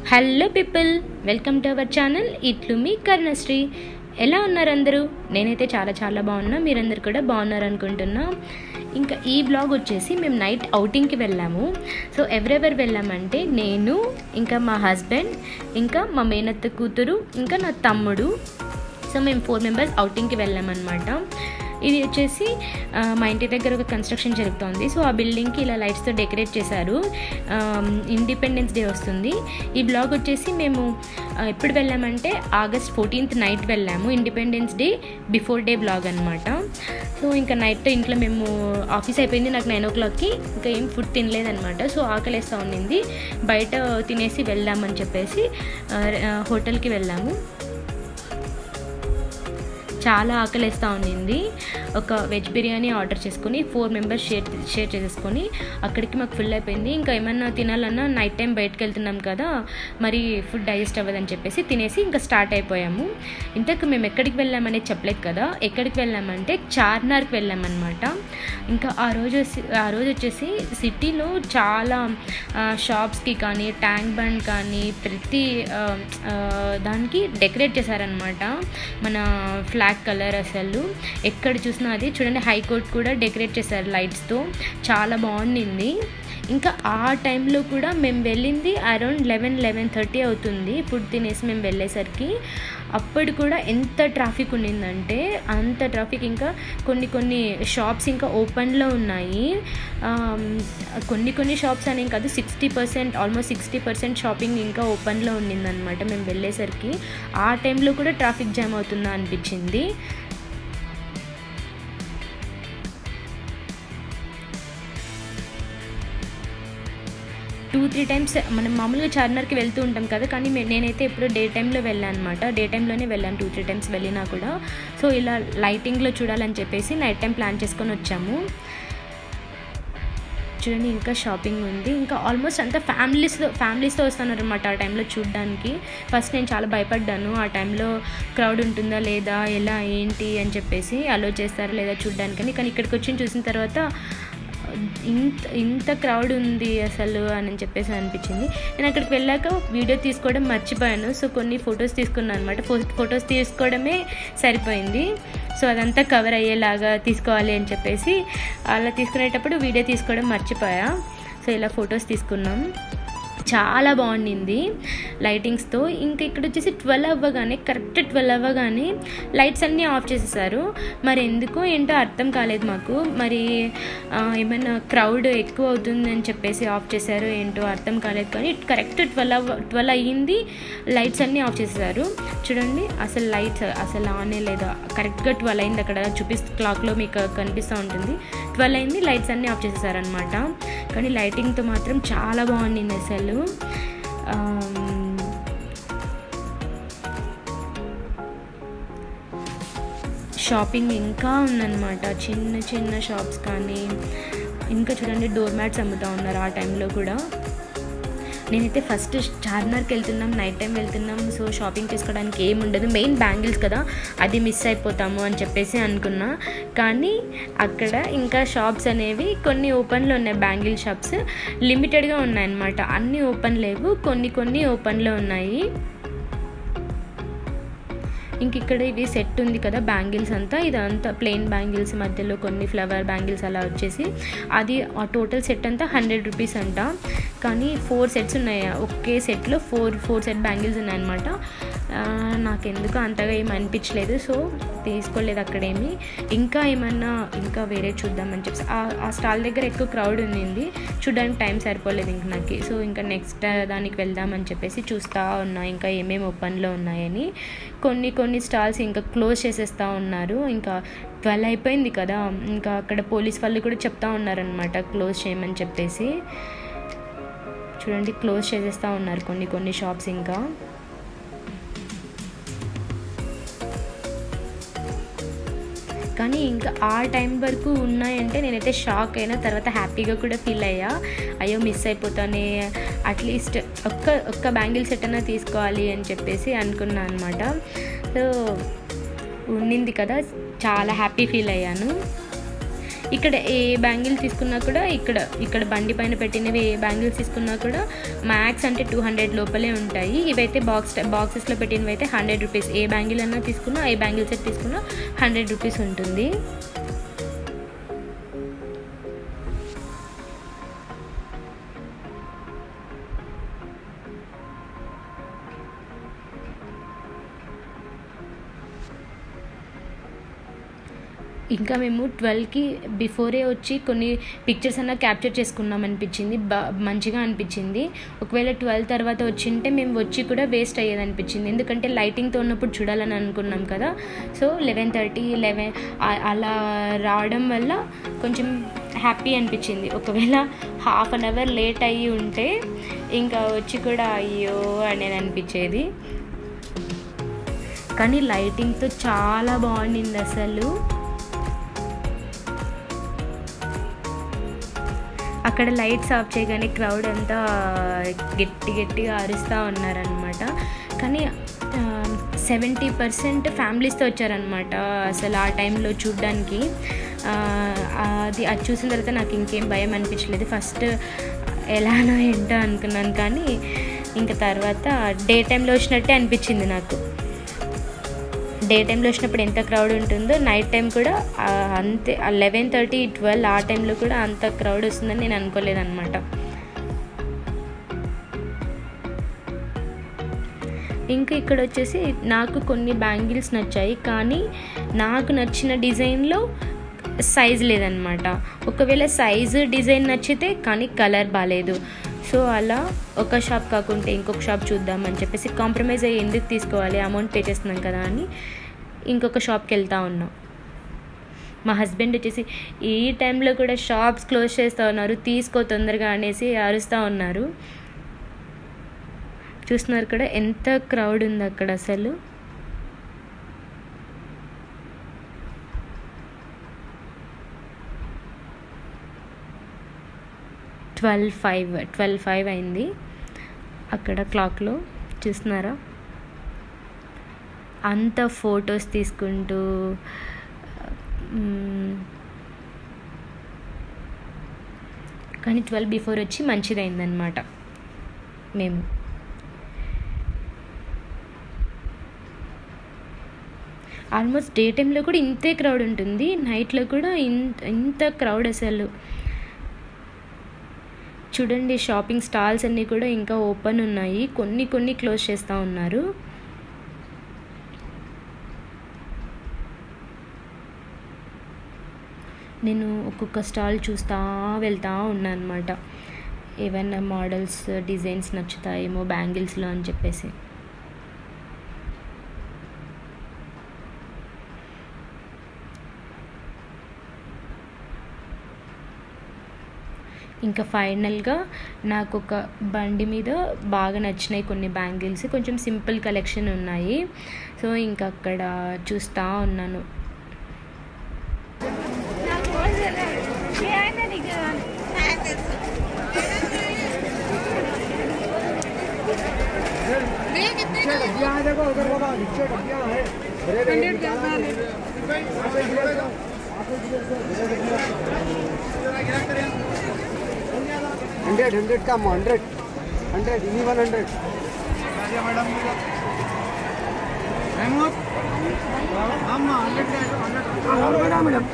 Hello people welcome to our channel ఇట్లు మీ కర్ణశ్రీ ఎలా ఉన్నారు అందరూ నేనైతే చాలా చాలా బాగున్నా మీరందరూ కూడా బాగున్నారు అనుకుంటున్నా ఇంకా ఈ బ్లాగ్ వచ్చేసి మేము నైట్ అవుటింగ్కి వెళ్ళాము సో ఎవరెవరు వెళ్ళామంటే నేను ఇంకా మా హస్బెండ్ ఇంకా మా మేనత్త కూతురు ఇంకా నా తమ్ముడు సో మేము ఫోర్ మెంబర్స్ అవుటింగ్కి వెళ్ళామన్నమాట ఇది వచ్చేసి ఆ, మా ఇంటి దగ్గర ఒక కన్స్ట్రక్షన్ జరుగుతోంది సో ఆ బిల్డింగ్కి ఇలా లైట్స్తో డెకరేట్ చేశారు ఇండిపెండెన్స్ డే వస్తుంది ఈ బ్లాగ్ వచ్చేసి మేము ఆ, ఎప్పుడు వెళ్ళామంటే ఆగస్ట్ ఫోర్టీన్త్ నైట్ వెళ్ళాము independence day before day blog అనమాట సో ఇంకా నైట్ ఇంట్లో మేము ఆఫీస్ అయిపోయింది నాకు నైన్ ఓ క్లాక్కి ఇంకా ఏం ఫుడ్ తినలేదనమాట సో ఆకలిస్తూ ఉండింది బయట తినేసి వెళ్దామని చెప్పేసి ఆ, ఆ, హోటల్కి వెళ్ళాము చాలా ఆకలిస్తూ ఉండింది ఒక వెజ్ బిర్యానీ ఆర్డర్ చేసుకొని ఫోర్ మెంబర్స్ షేర్ షేర్ చేసేసుకొని అక్కడికి మాకు ఫుల్ అయిపోయింది ఇంకా ఏమన్నా తినాలన్నా నైట్ టైం బయటకు వెళ్తున్నాం కదా మరి ఫుడ్ డైజెస్ట్ అవ్వదని చెప్పేసి తినేసి ఇంకా స్టార్ట్ అయిపోయాము ఇంతకు మేము ఎక్కడికి వెళ్ళామనేది చెప్పలేదు కదా ఎక్కడికి వెళ్ళామంటే చార్నార్కి వెళ్ళామన్నమాట ఇంకా ఆ రోజు వచ్చి- ఆ రోజు వచ్చేసి సిటీలో చాలా షాప్స్కి కానీ ట్యాంక్ బండ్ కానీ ప్రతి ఆ, ఆ, దానికి డెకరేట్ చేశారనమాట మన ఫ్లాగ్ కలర్ అసలు ఎక్కడ చూసినా అది చూడండి హైకోర్ట్ కూడా డెకరేట్ చేశారు లైట్స్తో చాలా బాగుండింది ఇంకా ఆ టైంలో కూడా మేము వెళ్ళింది అరౌండ్ లెవెన్ లెవెన్ థర్టీ అవుతుంది ఫుడ్ తినేసి మేము వెళ్ళేసరికి అప్పుడు కూడా ఎంత ట్రాఫిక్ ఉండిందంటే అంత ట్రాఫిక్ ఇంకా కొన్ని కొన్ని షాప్స్ ఇంకా ఓపెన్లో ఉన్నాయి ఆమ్, కొన్ని కొన్ని షాప్స్ అనేం కాదు sixty percent almost sixty percent shopping ఇంకా ఓపెన్లో ఉండిందనమాట మేము వెళ్ళేసరికి ఆ టైంలో కూడా ట్రాఫిక్ జామ్ అవుతుందా అనిపించింది టూ త్రీ టైమ్స్ మనం మామూలుగా చార్మినార్కి వెళ్తూ ఉంటాం కదా కానీ మే- నేనైతే ఎప్పుడు డే టైంలో వెళ్ళాను అనమాట డే టైంలోనే వెళ్ళాను టూ త్రీ టైమ్స్ వెళ్ళినా కూడా సో ఇలా లైటింగ్లో చూడాలని చెప్పేసి నైట్ టైం ప్లాన్ చేసుకొని వచ్చాము చూడండి ఇంకా షాపింగ్ ఉంది ఇంకా ఆల్మోస్ట్ అంతా ఫ్యామిలీస్తో ఫ్యామిలీస్తో వస్తున్నారు అనమాట ఆ టైంలో చూడడానికి ఫస్ట్ నేను చాలా భయపడ్డాను ఆ టైంలో క్రౌడ్ ఉంటుందా లేదా ఎలా ఏంటి అని చెప్పేసి అలో చేస్తారా లేదా చూడడానికని కానీ ఇక్కడికి వచ్చి చూసిన తర్వాత ఇంత ఇంత క్రౌడ్ ఉంది అసలు అని చెప్పేసి అనిపించింది నేను అక్కడికి వెళ్ళాక వీడియో తీసుకోవడం మర్చిపోయాను సో కొన్ని ఫొటోస్ తీసుకున్నాను అనమాట ఫొటోస్ తీసుకోవడమే సరిపోయింది సో అదంతా కవర్ అయ్యేలాగా తీసుకోవాలి అని చెప్పేసి అలా తీసుకునేటప్పుడు వీడియో తీసుకోవడం మర్చిపోయా సో ఇలా ఫొటోస్ తీసుకున్నాం చాలా బాగుండింది లైటింగ్స్తో ఇంకా ఇక్కడ వచ్చేసి ట్వెల్వ్ అవ్వగానే కరెక్ట్ ట్వెల్వ్ అవ్వగానే లైట్స్ అన్నీ ఆఫ్ చేసేసారు మరి ఎందుకో ఏంటో అర్థం కాలేదు మాకు మరి ఆ, ఏమైనా క్రౌడ్ ఎక్కువ అవుతుంది అని చెప్పేసి ఆఫ్ చేశారు ఏంటో అర్థం కాలేదు కానీ కరెక్ట్ ట్వెల్వ్ అవ్వ ట్వెల్వ్ అయ్యింది లైట్స్ అన్నీ ఆఫ్ చేసేసారు చూడండి అసలు లైట్స్ అసలు ఆనే లేదా కరెక్ట్గా ట్వెల్వ్ అయింది అక్కడ చూపిస్తూ క్లాక్లో మీకు కనిపిస్తూ ఉంటుంది ట్వెల్వ్ అయింది లైట్స్ అన్నీ ఆఫ్ చేసేసారనమాట కానీ లైటింగ్తో మాత్రం చాలా బాగుండింది అసలు ఆమ్, షాపింగ్ ఇంకా ఉందన్నమాట చిన్న చిన్న షాప్స్ కానీ ఇంకా చూడండి డోర్ మ్యాట్స్ అమ్ముతూ ఉన్నారు ఆ టైంలో కూడా నేనైతే ఫస్ట్ చార్మినార్కి వెళ్తున్నాం నైట్ టైం వెళ్తున్నాం సో షాపింగ్ చేసుకోవడానికి ఏం ఉండదు మెయిన్ బ్యాంగిల్స్ కదా అది మిస్ అయిపోతాము అని చెప్పేసి అనుకున్నా కానీ అక్కడ ఇంకా షాప్స్ అనేవి కొన్ని ఓపెన్లో ఉన్నాయి బ్యాంగిల్ షాప్స్ లిమిటెడ్గా ఉన్నాయన్నమాట అన్నీ ఓపెన్ లేవు కొన్ని కొన్ని ఓపెన్లో ఉన్నాయి ఇంక ఇక్కడ ఇవి సెట్ ఉంది కదా బ్యాంగిల్స్ అంతా ఇదంతా ప్లెయిన్ బ్యాంగిల్స్ మధ్యలో కొన్ని ఫ్లవర్ బ్యాంగిల్స్ అలా వచ్చేసి అది ఆ టోటల్ సెట్ అంతా హండ్రెడ్ రూపీస్ అంట కానీ ఫోర్ సెట్స్ ఉన్నాయి ఒకే సెట్లో ఫోర్ ఫోర్ సెట్ బ్యాంగిల్స్ ఉన్నాయన్నమాట ఆ, నాకెందుకు అంతగా ఏం అనిపించలేదు సో తీసుకోలేదు అక్కడేమి ఇంకా ఏమన్నా ఇంకా వేరే చూద్దామని చెప్పి ఆ- ఆ స్టాల్ దగ్గర ఎక్కువ క్రౌడ్ ఉండింది చూడడానికి టైం సరిపోలేదు ఇంక నాకు సో ఇంకా నెక్స్ట్ దానికి వెళ్దామని చెప్పేసి చూస్తూ ఉన్నా ఇంకా ఏమేమి ఓపెన్లో ఉన్నాయని కొన్ని కొన్ని స్టాల్స్ ఇంకా క్లోజ్ చేసేస్తూ ఉన్నారు ఇంకా ట్వెల్వ్ అయిపోయింది కదా ఇంకా అక్కడ పోలీస్ వాళ్ళు కూడా చెప్తా ఉన్నారనమాట క్లోజ్ చేయమని చెప్పేసి చూడండి క్లోజ్ చేసేస్తూ ఉన్నారు కొన్ని కొన్ని షాప్స్ ఇంకా కానీ ఇంకా ఆ టైం వరకు ఉన్నాయంటే నేనైతే షాక్ అయినా తర్వాత హ్యాపీగా కూడా ఫీల్ అయ్యా అయ్యో మిస్ అయిపోతానే అట్లీస్ట్ ఒక్క ఒక్క బ్యాంగిల్ సెట్ అయినా తీసుకోవాలి అని చెప్పేసి అనుకున్నా అనమాట సో ఉండింది కదా చాలా హ్యాపీ ఫీల్ అయ్యాను ఇక్కడ ఏ బ్యాంగిల్ తీసుకున్నా కూడా ఇక్కడ ఇక్కడ బండి పైన పెట్టినవి ఏ బ్యాంగిల్స్ తీసుకున్నా కూడా మ్యాక్స్ అంటే టూ హండ్రెడ్ లోపలే ఉంటాయి ఇవైతే బాక్స్ బాక్సెస్లో పెట్టినవి అయితే హండ్రెడ్ రూపీస్ ఏ బ్యాంగిల్ అన్నా తీసుకున్నా ఏ బ్యాంగిల్ సెట్ తీసుకున్నా హండ్రెడ్ రూపీస్ ఉంటుంది ఇంకా మేము ట్వెల్వ్కి బిఫోరే వచ్చి కొన్ని పిక్చర్స్ అన్న క్యాప్చర్ చేసుకున్నాం అనిపించింది బా మంచిగా అనిపించింది ఒకవేళ ట్వెల్వ్ తర్వాత వచ్చింటే మేము వచ్చి కూడా వేస్ట్ అయ్యేది అనిపించింది ఎందుకంటే లైటింగ్తో ఉన్నప్పుడు చూడాలని అనుకున్నాం కదా సో లెవెన్ థర్టీ లెవెన్ అలా రావడం వల్ల కొంచెం హ్యాపీ అనిపించింది ఒకవేళ హాఫ్ అన్ అవర్ లేట్ అయ్యి ఉంటే ఇంకా వచ్చి కూడా అయ్యో అనేది అనిపించేది కానీ లైటింగ్తో చాలా బాగుండింది అసలు అక్కడ లైట్స్ ఆఫ్ చేయగానే క్రౌడ్ అంతా గట్టి గట్టిగా అరుస్తూ ఉన్నారనమాట కానీ సెవెంటీ పర్సెంట్ ఫ్యామిలీస్తో వచ్చారనమాట అసలు ఆ టైంలో చూడ్డానికి ఆ, అది అది చూసిన తర్వాత నాకు ఇంకేం భయం అనిపించలేదు ఫస్ట్ ఎలానో ఏంటో అనుకున్నాను కానీ ఇంకా తర్వాత డే టైంలో వచ్చినట్టే అనిపించింది నాకు డే టైంలో వచ్చినప్పుడు ఎంత క్రౌడ్ ఉంటుందో నైట్ టైం కూడా ఆ, అంతే లెవెన్ థర్టీ ట్వెల్వ్ ఆ టైంలో కూడా అంత క్రౌడ్ వస్తుందని నేను అనుకోలేదన్నమాట ఇంకా ఇక్కడ వచ్చేసి నాకు కొన్ని బ్యాంగిల్స్ నచ్చాయి కానీ నాకు నచ్చిన డిజైన్లో సైజ్ లేదనమాట ఒకవేళ సైజు డిజైన్ నచ్చితే కానీ కలర్ బాగాలేదు సో అలా ఒక షాప్ కాకుంటే ఇంకొక షాప్ చూద్దామని చెప్పేసి కాంప్రమైజ్ అయ్యి ఎందుకు తీసుకోవాలి అమౌంట్ పే చేస్తున్నాం కదా అని ఇంకొక షాప్కి వెళ్తా ఉన్నాం మా హస్బెండ్ వచ్చేసి ఈ టైంలో కూడా షాప్స్ క్లోజ్ చేస్తూ ఉన్నారు తీసుకో తొందరగా అనేసి అరుస్తూ ఉన్నారు చూస్తున్నారు కూడా ఎంత క్రౌడ్ ఉంది అక్కడ అసలు ట్వెల్వ్ ఫైవ్ ట్వెల్వ్ ఫైవ్ అయింది అక్కడ క్లాక్లో చూస్తున్నారా అంత ఫొటోస్ తీసుకుంటూ మ్, కానీ ట్వెల్వ్ బిఫోర్ వచ్చి మంచిదైందనమాట మేము ఆల్మోస్ట్ డే టైంలో కూడా ఇంతే క్రౌడ్ ఉంటుంది నైట్లో కూడా ఇంత ఇంత క్రౌడ్ అసలు చూడండి షాపింగ్ స్టాల్స్ అన్నీ కూడా ఇంకా ఓపెన్ ఉన్నాయి కొన్ని కొన్ని క్లోజ్ చేస్తూ ఉన్నారు నేను ఒక్కొక్క స్టాల్ చూస్తూ వెళ్తూ ఉన్నాను అనమాట ఏవైనా మోడల్స్ డిజైన్స్ నచ్చుతాయేమో బ్యాంగిల్స్లో అని చెప్పేసి ఇంకా ఫైనల్గా నాకు ఒక బండి మీద బాగా నచ్చినాయి కొన్ని బ్యాంగిల్స్ కొంచెం సింపుల్ కలెక్షన్ ఉన్నాయి సో ఇంకా అక్కడ చూస్తూ ఉన్నాను डब्बियाँ है देखो उधर बाबा नीचे डब्बियाँ है बड़े बड़े हंड्रेड हंड्रेड का हंड्रेड हंड्रेड इन्हीं वन हंड्रेड मैडम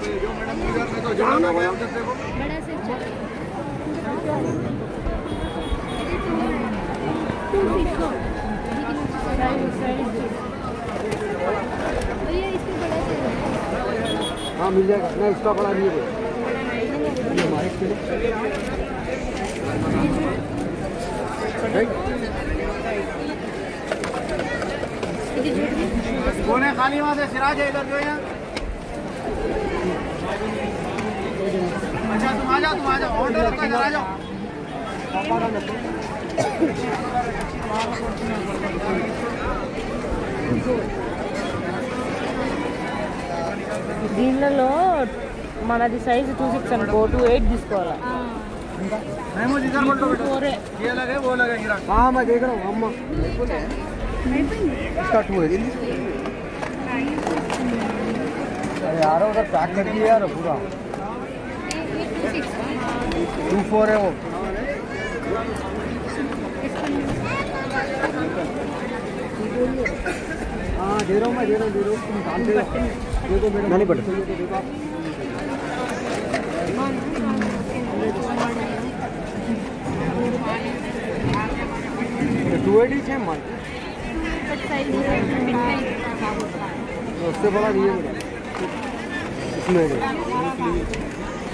हाँ मिल जाएगा नहीं इसका बड़ा नहीं है ये हमारे के लिए राइट कौन है खाली वहाँ से सिराज है इधर जो है अच्छा तुम आ जाओ तुम आ जाओ ऑर्डर रखा है, इधर आ जाओ దీనిలో మనది సైజు టూ సిక్స్ అనుకో టూ ఎయిట్ తీసుకోవాలి महमूद इधर बोल दो बेटा ఫోరే ये लगे वो लगे हीरा हाँ मैं देख रहा हूँ अम्मा इसका टू है अरे यार उधर पैक कर दिया यार पूरा टू फोर है वो हाँ दे रहा हूँ मैं दे रहा हूँ दे रहा हूँ तुम डाल दे देखो मैडम नहीं पड़ता टू एटी है मान उससे बड़ा नहीं है मेरा इसमें है।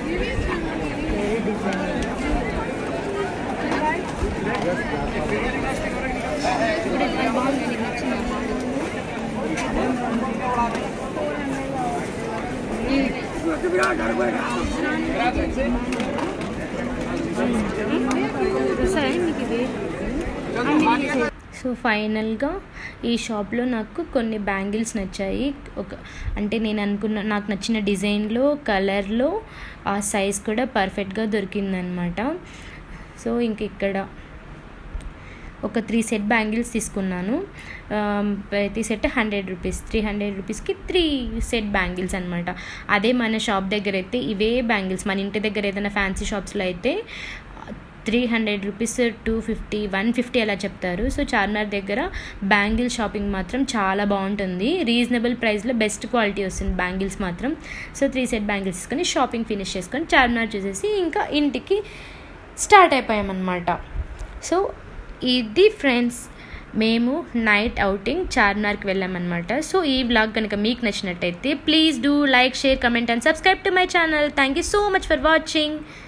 సో ఫైనల్గా ఈ షాప్లో నాకు కొన్ని బ్యాంగిల్స్ నచ్చాయి ఒక అంటే నేను అనుకున్న నాకు నచ్చిన డిజైన్లో కలర్లో ఆ సైజ్ కూడా పర్ఫెక్ట్గా దొరికిందనమాట సో ఇంక ఇక్కడ ఒక త్రీ సెట్ బ్యాంగిల్స్ తీసుకున్నాను ఆ, ప్రతి set hundred rupees three hundred రూపీస్కి త్రీ సెట్ బ్యాంగిల్స్ అనమాట అదే మన షాప్ దగ్గర అయితే ఇవే బ్యాంగిల్స్ మన ఇంటి దగ్గర ఏదైనా ఫ్యాన్సీ షాప్స్లో అయితే three hundred rupees two fifty one fifty అలా చెప్తారు సో చార్మినార్ దగ్గర బ్యాంగిల్ షాపింగ్ మాత్రం చాలా బాగుంటుంది రీజనబుల్ ప్రైస్లో బెస్ట్ క్వాలిటీ వస్తుంది బ్యాంగిల్స్ మాత్రం సో త్రీ సెట్ బ్యాంగిల్స్ తీసుకొని షాపింగ్ ఫినిష్ చేసుకొని చార్మినార్ చూసేసి ఇంకా ఇంటికి స్టార్ట్ అయిపోయామన్నమాట సో ఇది ఫ్రెండ్స్ మేము నైట్ అవుటింగ్ చార్మినార్కి వెళ్ళామన్నమాట సో ఈ బ్లాగ్ కనుక మీకు నచ్చినట్టయితే please do like share comment and subscribe to my channel thank you so much for watching